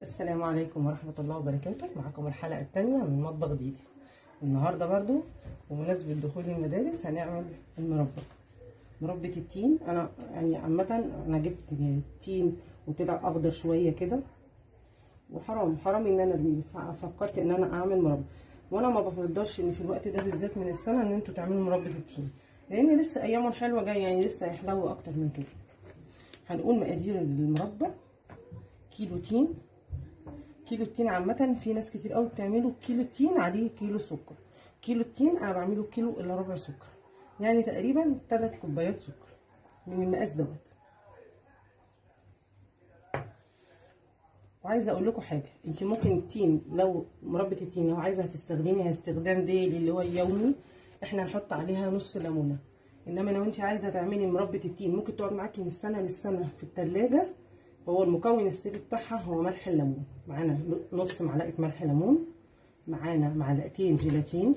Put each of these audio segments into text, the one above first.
السلام عليكم ورحمة الله وبركاته معكم الحلقة التانية من مطبخ ديدي النهاردة برضو بمناسبة دخول المدارس هنعمل المربى مربى التين انا يعني عامة انا جبت تين وطلع اخضر شوية كده وحرام حرام ان انا ارميه ففكرت ان انا اعمل مربى وانا ما بفضلش ان في الوقت ده بالذات من السنة ان انتوا تعملوا مربى التين لان لسه ايامه الحلوة جاية يعني لسه هيحلو اكتر من كده هنقول مقادير المربى كيلو تين كيلو التين عامة في ناس كتير قوي بتعمله كيلو التين عليه كيلو سكر كيلو التين انا بعمله كيلو الا ربع سكر يعني تقريبا 3 كوبايات سكر من المقاس دوت وعايزه اقول لكم حاجه انت ممكن التين لو مربى التين لو عايزه هتستخدميها استخدام ديلي اللي هو يومي احنا هنحط عليها نص ليمونه انما لو انت عايزه تعملي مربى التين ممكن تقعد معاكي من السنه للسنه في التلاجة فهو المكون السري بتاعها هو ملح الليمون معانا نص معلقه ملح ليمون معانا معلقتين جيلاتين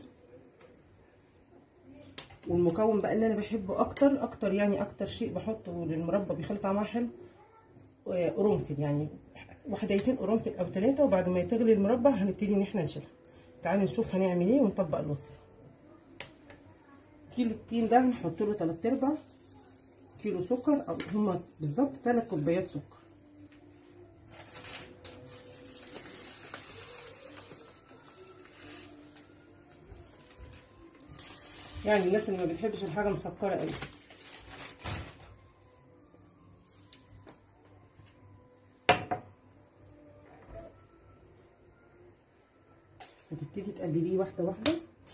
والمكون بقى اللي انا بحبه اكتر اكتر يعني اكتر شيء بحطه للمربى بيخلي طعمها حلو قرنفل يعني وحدايتين قرنفل او ثلاثه وبعد ما تغلي المربى هنبتدي ان احنا نشيلها تعالوا نشوف هنعمل ايه ونطبق الوصفه كيلو التين ده هنحط له 3 ارباع كيلو سكر او هما بالظبط 3 كوبايات سكر يعني الناس اللي ما بتحبش الحاجه مسكره قوي هتبتدي تقلبيه واحده واحده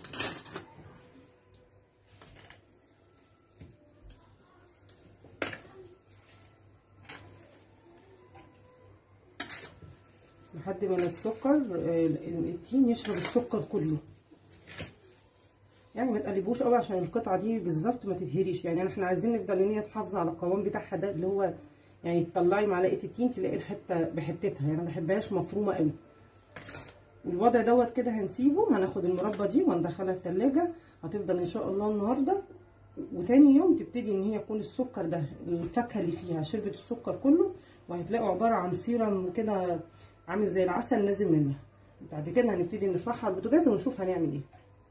لحد ما السكر التين يشرب السكر كله يعني ما تقلبوش قوي عشان القطعه دي بالظبط ما تتهريش يعني احنا عايزين نفضل ان هي تحافظ على القوام بتاعها ده اللي هو يعني تطلعي معلقه التين تلاقي الحته بحتتها يعني ما بحبهاش مفرومه قوي والوضع دوت كده هنسيبه هناخد المربى دي وندخلها التلاجة هتفضل ان شاء الله النهارده وتاني يوم تبتدي ان هي يكون السكر ده الفاكهه اللي فيها شربت السكر كله وهتلاقوا عباره عن سيرم كده عامل زي العسل نازل منها بعد كده هنبتدي نرفعها على البوتاجاز ونشوف هنعمل ايه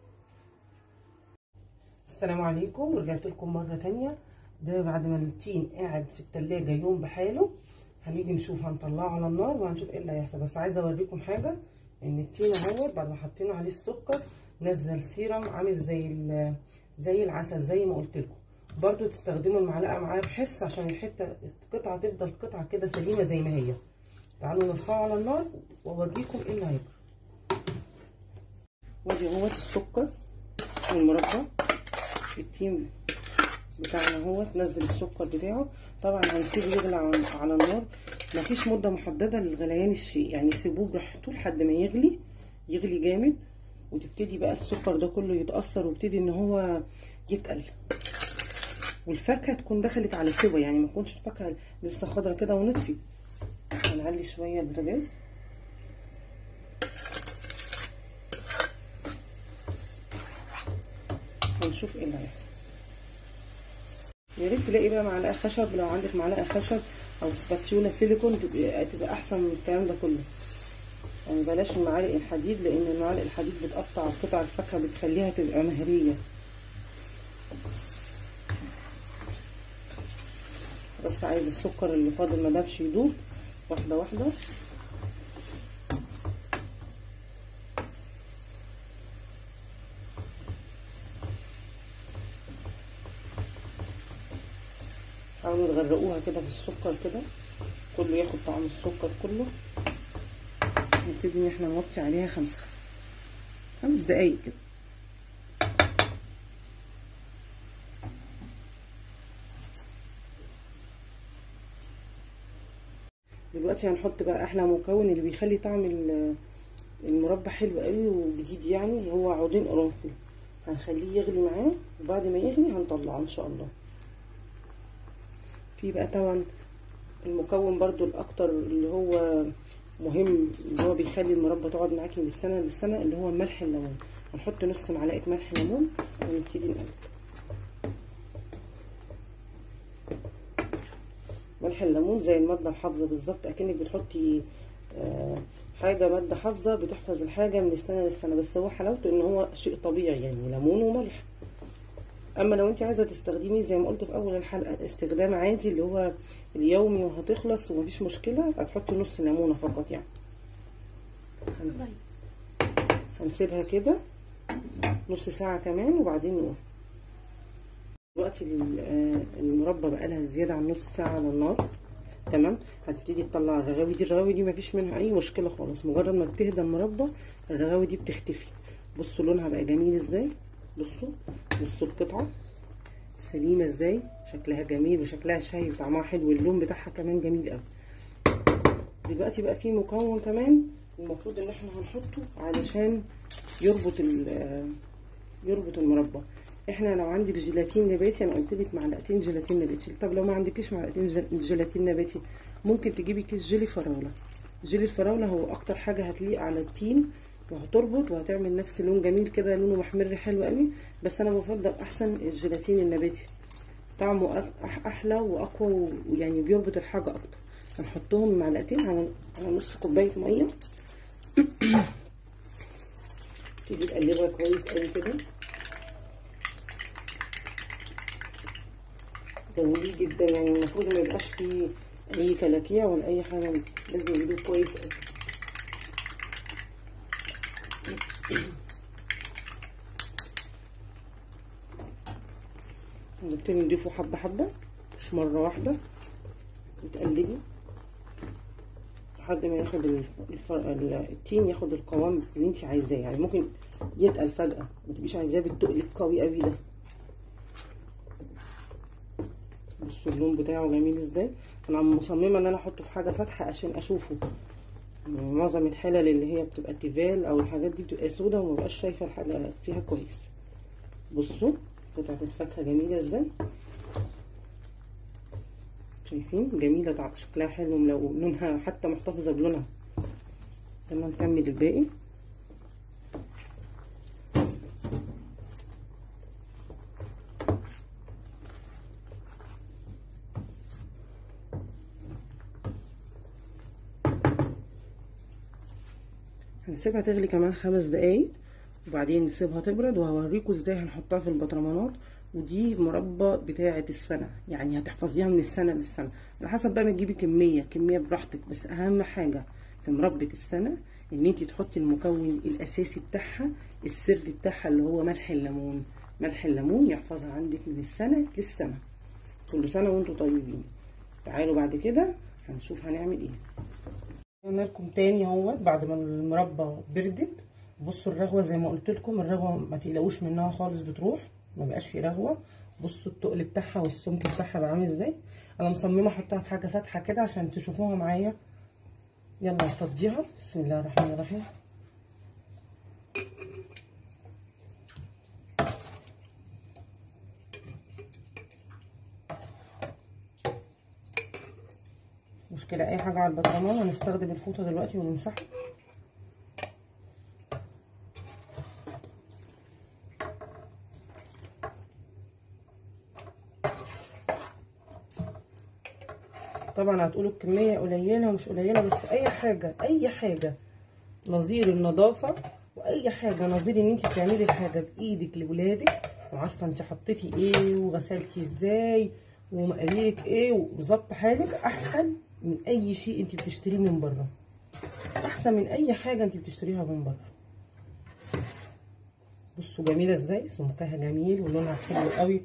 السلام عليكم ورجعت لكم مره تانية ده بعد ما التين قاعد في التلاجة يوم بحاله هنيجي نشوف هنطلعه على النار وهنشوف ايه اللي هيحصل بس عايزه اوريكم حاجه ان التين اهوت بعد ما حطينا عليه السكر نزل سيرم عامل زي زي العسل زي ما قلت لكم برده تستخدموا المعلقه معاه بحرص عشان الحته القطعه تفضل قطعه كده سليمه زي ما هي تعالوا نرفعه على النار واوريكم ايه اللي هيجرى وادي اهوت السكر المربى التين بتاعنا اهوت نزل السكر بتاعه طبعا هنسيبه يغلي على النار مفيش مده محدده للغليان الشيء يعني سيبوه براحته لحد ما يغلي يغلي جامد وتبتدي بقى السكر ده كله يتاثر ويبتدي ان هو يتقل والفاكهه تكون دخلت على سوا يعني ما تكونش الفاكهه لسه خضره كده ونطفي هنعلي شويه البوتاجاز ونشوف ايه اللي هيحصل يا ريت تلاقي بقى معلقه خشب لو عندك معلقه خشب او سباتشولا سيليكون تبقى تبقى احسن من الكلام ده كله يعني بلاش المعالق الحديد لان المعالق الحديد بتقطع قطع الفاكهه بتخليها تبقى مهريه بس عايز السكر اللي فاضل ما دابش يدوب واحده واحده حاولوا تغرقوها كده في السكر كده كله ياخد طعم السكر كله نبتدي ان احنا نوطي عليها خمسة خمس دقايق كده دلوقتي هنحط بقى احلى مكون اللي بيخلي طعم المربى حلو قوي وجديد يعني هو عودين قرنفل هنخليه يغلي معاه وبعد ما يغلي هنطلعه ان شاء الله في بقى طبعا المكون برضو الاكتر اللي هو مهم اللي هو بيخلي المربى تقعد معاكي من السنه للسنه اللي هو ملح الليمون هنحط نص معلقه ملح ليمون ونبتدي نقلب ملح الليمون زي الماده الحافظه بالظبط اكنك بتحطي آه حاجه ماده حافظه بتحفظ الحاجه من السنه للسنه بس هو حلاوته ان هو شيء طبيعي يعني ليمون وملح اما لو انت عايزه تستخدميه زي ما قلت في اول الحلقه استخدام عادي اللي هو اليومي وهتخلص ومفيش مشكله هتحطي نص ليمونه فقط يعني هنسيبها كده نص ساعه كمان وبعدين نقوم دلوقتي المربى بقالها زياده عن نص ساعه على النار تمام هتبتدي تطلع الرغاوي دي الرغاوي دي مفيش منها اي مشكله خالص مجرد ما بتهدى المربى الرغاوي دي بتختفي بصوا لونها بقى جميل ازاي بصوا بصوا القطعه سليمه ازاي شكلها جميل وشكلها شهي وطعمها حلو واللون بتاعها كمان جميل قوي دلوقتي بقى في مكون كمان المفروض ان احنا هنحطه علشان يربط يربط المربى احنا لو عندك جيلاتين نباتي انا قلت لك معلقتين جيلاتين نباتي طب لو ما عندكيش معلقتين جيلاتين نباتي ممكن تجيبي كيس جيلي فراوله جيلي الفراوله هو اكتر حاجه هتليق على التين وهتربط وهتعمل نفس لون جميل كده لونه محمر حلو قوي بس انا بفضل احسن الجيلاتين النباتي طعمه احلى واقوى ويعني بيربط الحاجه اكتر هنحطهم معلقتين على على نص كوبايه ميه تيجي تقلبها كويس قوي كده جميل جدا يعني المفروض ما يبقاش فيه اي كلاكيع ولا اي حاجه لازم يدوب كويس قوي نبتدي نضيفه حبه حبه مش مره واحده وتقلبي لحد ما ياخد الفر... التين ياخد القوام اللي انت عايزاه يعني ممكن يتقل فجاه ما تبقيش عايزاه بالتقل القوي قوي ده بصوا اللون بتاعه جميل ازاي انا مصممه ان انا احطه في حاجه فاتحه عشان اشوفه يعني معظم الحلل اللي هي بتبقى تيفال او الحاجات دي بتبقى سودا ومبقاش شايفه الحاجه فيها كويس بصوا قطعه الفاكهه جميله ازاي شايفين جميله شكلها حلو لو لونها حتى محتفظه بلونها يلا نكمل الباقي هنسيبها تغلي كمان خمس دقايق وبعدين نسيبها تبرد وهوريكم ازاي هنحطها في البطرمانات ودي مربى بتاعه السنه يعني هتحفظيها من السنه للسنه على حسب بقى ما تجيبي كميه كميه براحتك بس اهم حاجه في مربى السنه ان انت تحطي المكون الاساسي بتاعها السر بتاعها اللي هو ملح الليمون ملح الليمون يحفظها عندك من السنه للسنه كل سنه وانتم طيبين تعالوا بعد كده هنشوف هنعمل ايه قلنا لكم تاني اهوت بعد ما المربى بردت بصوا الرغوه زي ما قلت لكم الرغوه ما تقلقوش منها خالص بتروح ما بقاش في رغوه بصوا التقل بتاعها والسمك بتاعها بقى عامل ازاي انا مصممه احطها في حاجه فاتحه كده عشان تشوفوها معايا يلا نفضيها بسم الله الرحمن الرحيم مشكله اي حاجه على البطرمان هنستخدم الفوطه دلوقتي ونمسحها طبعا هتقولوا الكميه قليله ومش قليله بس اي حاجه اي حاجه نظير النظافه واي حاجه نظير ان انت بتعملي الحاجه بايدك لولادك وعارفه انت حطيتي ايه وغسلتي ازاي ومقاديرك ايه وظبط حالك احسن من اي شيء انت بتشتريه من بره احسن من اي حاجه انت بتشتريها من بره بصوا جميله ازاي سمكها جميل ولونها حلو قوي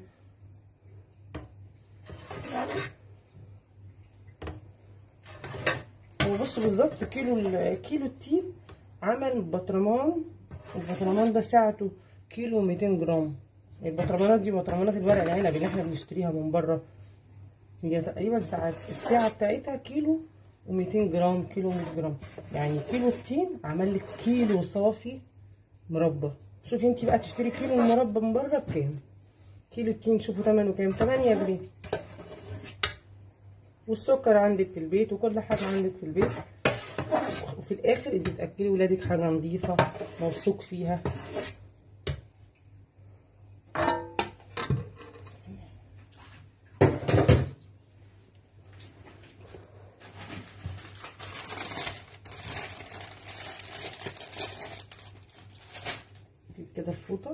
هو بصوا بالظبط كيلو كيلو التين عمل بطرمان البطرمان ده سعته كيلو 200 جرام البطرمانات دي بطرمانات الورق العنب اللي احنا بنشتريها من بره هي تقريبا ساعات الساعة بتاعتها كيلو و200 جرام كيلو 100 جرام يعني كيلو التين عمل لك كيلو صافي مربى شوفي انت بقى تشتري كيلو المربى من بره بكام كيلو التين شوفوا ثمنه كام 8 جنيه والسكر عندك في البيت وكل حاجه عندك في البيت وفي الاخر انت بتاكلي ولادك حاجه نظيفه موثوق فيها كده الفوطه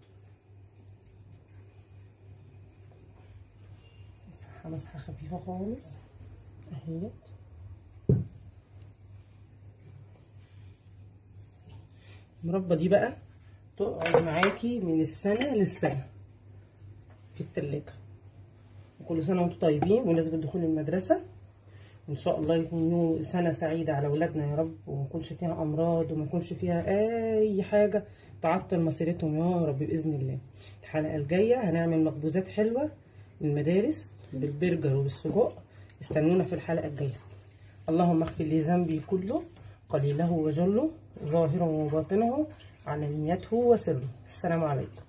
مسحها مسحه خفيفه خالص اهيت المربى دي بقى تقعد معاكي من السنه للسنه في التلاجة وكل سنه وانتم طيبين بمناسبه دخول المدرسه وان شاء الله يكون سنه سعيده على اولادنا يا رب وما يكونش فيها امراض وما يكونش فيها اي حاجه تعطل مسيرتهم يا رب باذن الله الحلقه الجايه هنعمل مخبوزات حلوه للمدارس بالبرجر وبالسجق استنونا في الحلقه الجايه اللهم اغفر لي ذنبي كله قليله وجله ظاهره وباطنه علانيته وسره السلام عليكم